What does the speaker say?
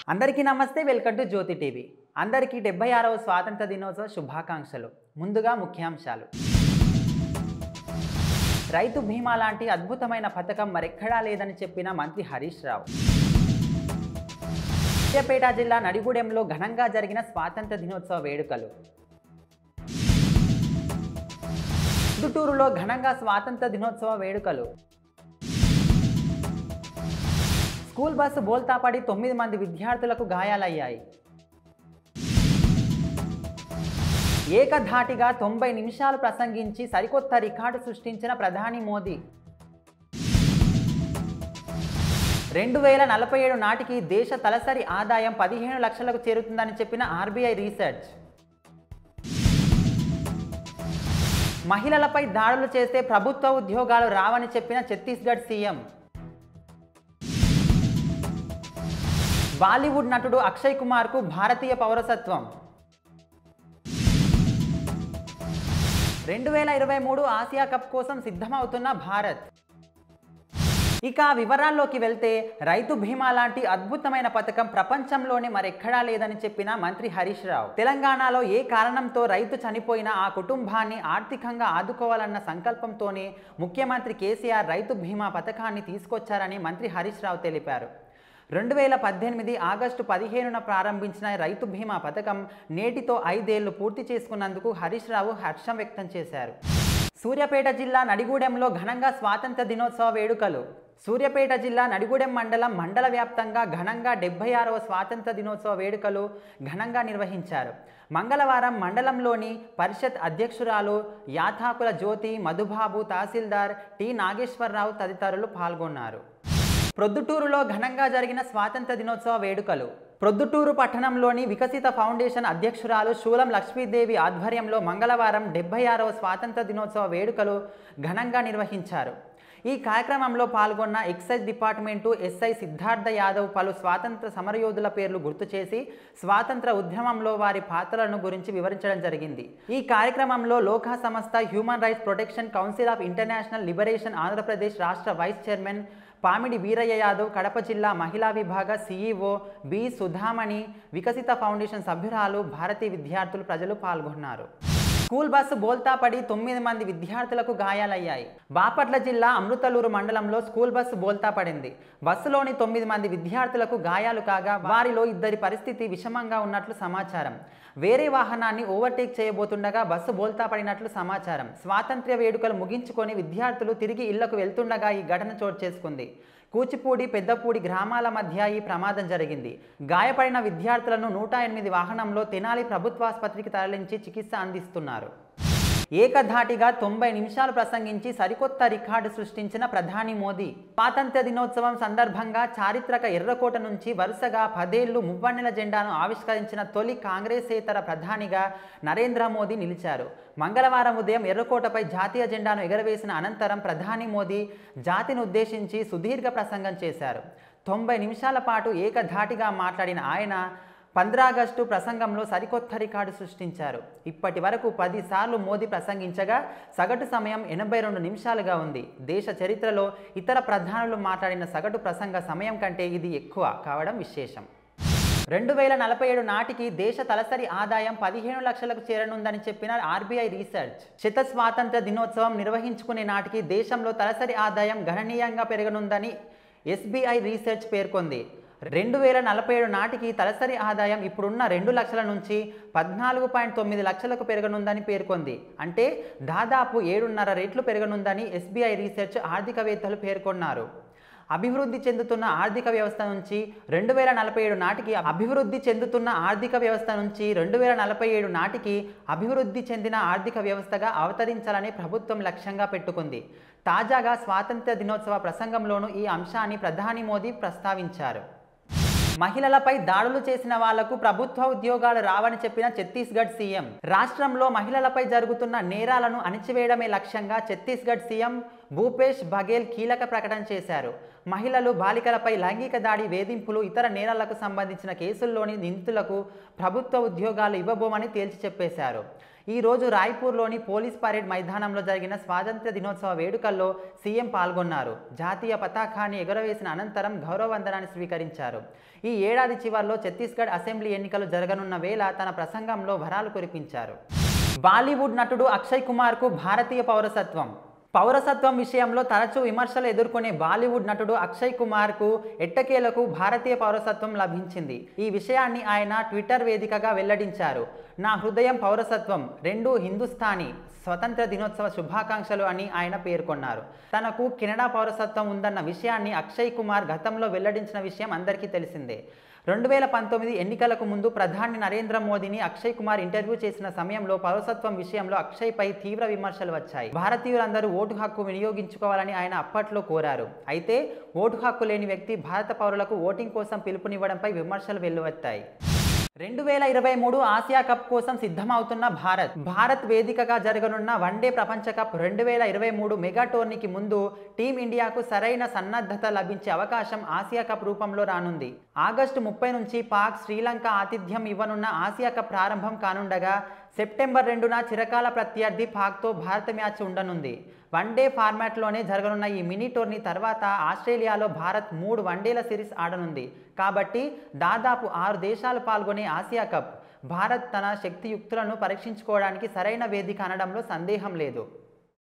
అందరికీ నమస్తే welcome to Jyothi TV అందరికీ డెబ్బై ఆరవ స్వాతంత్ర దినోత్సవ శుభాకాంక్షలు ముందుగా ముఖ్యాంశాలు రైతు బీమా లాంటి అద్భుతమైన పథకం మరెక్కడా లేదని చెప్పిన మంత్రి హరీష్ రావు సూర్యాపేట జిల్లా నడిగూడెంలో ఘనంగా జరిగిన స్వాతంత్ర దినోత్సవ వేడుకలు పుదుటూరులో ఘనంగా స్వాతంత్ర దినోత్సవ వేడుకలు స్కూల్ బస్సు బోల్తాపడి తొమ్మిది మంది విద్యార్థులకు గాయాలయ్యాయి ఏకధాటిగా తొంభై నిమిషాలు ప్రసంగించి సరికొత్త రికార్డు సృష్టించిన ప్రధాని మోదీ రెండు వేల నలభై ఏడు నాటికి దేశ తలసరి ఆదాయం పదిహేను లక్షలకు చేరుతుందని చెప్పిన ఆర్బీఐ రీసెర్చ్ మహిళలపై దాడులు చేస్తే ప్రభుత్వ ఉద్యోగాలు రావని చెప్పిన ఛత్తీస్గఢ్ సీఎం బాలీవుడ్ నటుడు అక్షయ్ కుమార్కు భారతీయ పౌరసత్వం రెండు వేల ఇరవై మూడు ఆసియా కప్ కోసం సిద్ధమవుతున్న భారత్ ఇక వివరాల్లోకి వెళ్తే రైతు బీమా లాంటి అద్భుతమైన పథకం ప్రపంచంలోనే మరెక్కడా లేదని చెప్పిన మంత్రి హరీష్ రావు తెలంగాణలో ఏ కారణంతో రైతు చనిపోయినా ఆ కుటుంబాన్ని ఆర్థికంగా ఆదుకోవాలన్న సంకల్పంతోనే ముఖ్యమంత్రి కేసీఆర్ రైతు బీమా పథకాన్ని తీసుకొచ్చారని మంత్రి హరీష్ రావు తెలిపారు రెండు వేల పద్దెనిమిది ఆగస్టు పదిహేనున ప్రారంభించిన రైతు బీమా పథకం నేటితో ఐదేళ్లు పూర్తి చేసుకున్నందుకు హరీష్ రావు హర్షం వ్యక్తం చేశారు సూర్యాపేట జిల్లా నడిగూడెంలో ఘనంగా స్వాతంత్ర దినోత్సవ వేడుకలు సూర్యాపేట జిల్లా నడిగూడెం మండలం మండల వ్యాప్తంగా ఘనంగా డెబ్బై ఆరవ స్వాతంత్ర దినోత్సవ వేడుకలు ఘనంగా నిర్వహించారు మంగళవారం మండలంలోని పరిషత్ అధ్యక్షురాలు యాథాకుల జ్యోతి మధుబాబు తహసీల్దార్ టి నాగేశ్వరరావు తదితరులు పాల్గొన్నారు ప్రొద్దుటూరులో ఘనంగా జరిగిన స్వాతంత్ర దినోత్సవ వేడుకలు ప్రొద్దుటూరు పట్టణంలోని వికసిత ఫౌండేషన్ అధ్యక్షురాలు శూలం లక్ష్మీదేవి ఆధ్వర్యంలో మంగళవారం డెబ్బై ఆరవ స్వాతంత్ర దినోత్సవ వేడుకలు ఘనంగా నిర్వహించారు ఈ కార్యక్రమంలో పాల్గొన్న excise department SI Siddhartha Yadav పలు స్వాతంత్ర సమరయోధుల పేర్లు గుర్తు చేసి స్వాతంత్ర ఉద్యమంలో వారి పాత్రలను గురించి వివరించడం జరిగింది ఈ కార్యక్రమంలో లోకా సంస్థ human rights protection council of international liberation Andhra Pradesh రాష్ట్ర వైస్ చైర్మన్ పామిడి వీరయ్య యాదవ్ కడప జిల్లా మహిళా విభాగ సీఈఓ బి సుధామణి వికసిత ఫౌండేషన్ సభ్యురాలు భారతీయ విద్యార్థులు ప్రజలు పాల్గొన్నారు స్కూల్ బస్సు బోల్తా పడి తొమ్మిది మంది విద్యార్థులకు గాయాలయ్యాయి బాపట్ల జిల్లా అమృతలూరు మండలంలో స్కూల్ బస్సు బోల్తా పడింది బస్సులోని తొమ్మిది మంది విద్యార్థులకు గాయాలు కాగా వారిలో ఇద్దరి పరిస్థితి విషమంగా ఉన్నట్లు సమాచారం వేరే వాహనాన్ని ఓవర్టేక్ చేయబోతుండగా బస్సు బోల్తా పడినట్లు సమాచారం స్వాతంత్ర్య వేడుకలు ముగించుకొని విద్యార్థులు తిరిగి ఇళ్లకు వెళ్తుండగా ఈ ఘటన చోటు చేసుకుంది కూచిపూడి పెద్దపూడి గ్రామాల మధ్య ఈ ప్రమాదం జరిగింది గాయపడిన విద్యార్థులను నూట ఎనిమిది వాహనంలో తెనాలి ప్రభుత్వాసుపత్రికి తరలించి చికిత్స అందిస్తున్నారు ఏకధాటిగా తొంభై నిమిషాలు ప్రసంగించి సరికొత్త రికార్డు సృష్టించిన ప్రధాని మోదీ స్వాతంత్ర్య దినోత్సవం సందర్భంగా చారిత్రక ఎర్రకోట నుంచి వరుసగా పదేళ్లు మువ్వన్నెల జెండాను ఆవిష్కరించిన తొలి కాంగ్రెసేతర ప్రధానిగా నరేంద్ర మోదీ నిలిచారు మంగళవారం ఉదయం ఎర్రకోటపై జాతీయ జెండాను ఎగరవేసిన అనంతరం ప్రధాని మోదీ జాతిని ఉద్దేశించి సుదీర్ఘ ప్రసంగం చేశారు తొంభై నిమిషాల పాటు ఏకధాటిగా మాట్లాడిన ఆయన పంద్రాగస్టు ప్రసంగంలో సరికొత్త రికార్డు సృష్టించారు ఇప్పటి వరకు పదిసార్లు మోదీ ప్రసంగించగా సగటు సమయం ఎనభై రెండు నిమిషాలుగా ఉంది దేశ చరిత్రలో ఇతర ప్రధానులు మాట్లాడిన సగటు ప్రసంగ సమయం కంటే ఇది ఎక్కువ కావడం విశేషం రెండు వేల నలభై ఏడు నాటికి దేశ తలసరి ఆదాయం పదిహేను లక్షలకు చేరనుందని చెప్పిన ఆర్బీఐ రీసెర్చ్ శత స్వాతంత్ర దినోత్సవం నిర్వహించుకునే నాటికి దేశంలో తలసరి ఆదాయం గణనీయంగా పెరగనుందని ఎస్బీఐ రీసెర్చ్ పేర్కొంది రెండు వేల నలభై ఏడు నాటికి తలసరి ఆదాయం ఇప్పుడున్న రెండు లక్షల నుంచి పద్నాలుగు పాయింట్ తొమ్మిది లక్షలకు పెరగనుందని పేర్కొంది అంటే దాదాపు ఏడున్నర రెట్లు పెరగనుందని ఎస్బీఐ రీసెర్చ్ ఆర్థికవేత్తలు పేర్కొన్నారు అభివృద్ధి చెందుతున్న ఆర్థిక వ్యవస్థ నుంచి రెండు వేల నలభై ఏడు నాటికి అభివృద్ధి చెందుతున్న ఆర్థిక వ్యవస్థ నుంచి రెండు వేల నలభై ఏడు నాటికి అభివృద్ధి చెందిన ఆర్థిక వ్యవస్థగా అవతరించాలని ప్రభుత్వం లక్ష్యంగా పెట్టుకుంది తాజాగా స్వాతంత్ర్య దినోత్సవ ప్రసంగంలోనూ ఈ అంశాన్ని ప్రధాని మోదీ ప్రస్తావించారు మహిళలపై దాడులు చేసిన వాళ్లకు ప్రభుత్వ ఉద్యోగాలు రావని చెప్పిన ఛత్తీస్గఢ్ సీఎం రాష్ట్రంలో మహిళలపై జరుగుతున్న నేరాలను అణిచివేయడమే లక్ష్యంగా ఛత్తీస్గఢ్ సీఎం భూపేష్ బఘేల్ కీలక ప్రకటన చేశారు మహిళలు బాలికలపై లైంగిక దాడి వేధింపులు ఇతర నేరాలకు సంబంధించిన కేసుల్లోని నిందితులకు ప్రభుత్వ ఉద్యోగాలు ఇవ్వబోమని తేల్చి చెప్పేశారు ఈ రోజు రాయ్పూర్లోని పోలీస్ పరేడ్ మైదానంలో జరిగిన స్వాతంత్ర్య దినోత్సవ వేడుకల్లో సీఎం పాల్గొన్నారు జాతీయ పతాకాన్ని ఎగురవేసిన అనంతరం గౌరవవందనాన్ని స్వీకరించారు ఈ ఏడాది చివరిలో ఛత్తీస్గఢ్ అసెంబ్లీ ఎన్నికలు జరగనున్న వేళ తన ప్రసంగంలో వరాలు కురిపించారు బాలీవుడ్ నటుడు అక్షయ్ కుమార్కు భారతీయ పౌరసత్వం పౌరసత్వం విషయంలో తరచూ విమర్శలు ఎదుర్కొనే బాలీవుడ్ నటుడు అక్షయ్ కుమార్కు ఎట్టకేలకు భారతీయ పౌరసత్వం లభించింది ఈ విషయాన్ని ఆయన ట్విట్టర్ వేదికగా వెల్లడించారు నా హృదయం పౌరసత్వం రెండు హిందుస్థానీ స్వతంత్ర దినోత్సవ శుభాకాంక్షలు అని ఆయన పేర్కొన్నారు తనకు కెనడా పౌరసత్వం ఉందన్న విషయాన్ని అక్షయ్ కుమార్ గతంలో వెల్లడించిన విషయం అందరికీ తెలిసిందే రెండు వేల పంతొమ్మిది ఎన్నికలకు ముందు ప్రధాని నరేంద్ర మోదీని అక్షయ్ కుమార్ ఇంటర్వ్యూ చేసిన సమయంలో పౌరసత్వం విషయంలో అక్షయ్పై తీవ్ర విమర్శలు వచ్చాయి భారతీయులందరూ ఓటు హక్కు వినియోగించుకోవాలని ఆయన అప్పట్లో కోరారు అయితే ఓటు హక్కు లేని వ్యక్తి భారత పౌరులకు ఓటింగ్ కోసం పిలుపునివ్వడంపై విమర్శలు వెల్లువెత్తాయి రెండు వేల ఇరవై మూడు ఆసియా కప్ కోసం సిద్ధమవుతున్న భారత్ భారత్ వేదికగా జరగనున్న వన్డే ప్రపంచ కప్ రెండు వేల ఇరవై మూడు మెగా టోర్నీకి ముందు టీమిండియాకు సరైన సన్నద్ధత లభించే అవకాశం ఆసియా కప్ రూపంలో రానుంది ఆగస్టు ముప్పై నుంచి పాక్ శ్రీలంక ఆతిథ్యం ఇవ్వనున్న ఆసియా కప్ ప్రారంభం కానుండగా సెప్టెంబర్ రెండున చిరకాల ప్రత్యర్థి పాక్తో భారత మ్యాచ్ ఉండనుంది వన్డే ఫార్మాట్లోనే జరగనున్న ఈ మినీ టోర్నీ తర్వాత ఆస్ట్రేలియాలో భారత్ మూడు వన్డేల సిరీస్ ఆడనుంది కాబట్టి దాదాపు ఆరు దేశాలు పాల్గొనే ఆసియా కప్ భారత్ తన శక్తియుక్తులను పరీక్షించుకోవడానికి సరైన వేదిక అనడంలో సందేహం లేదు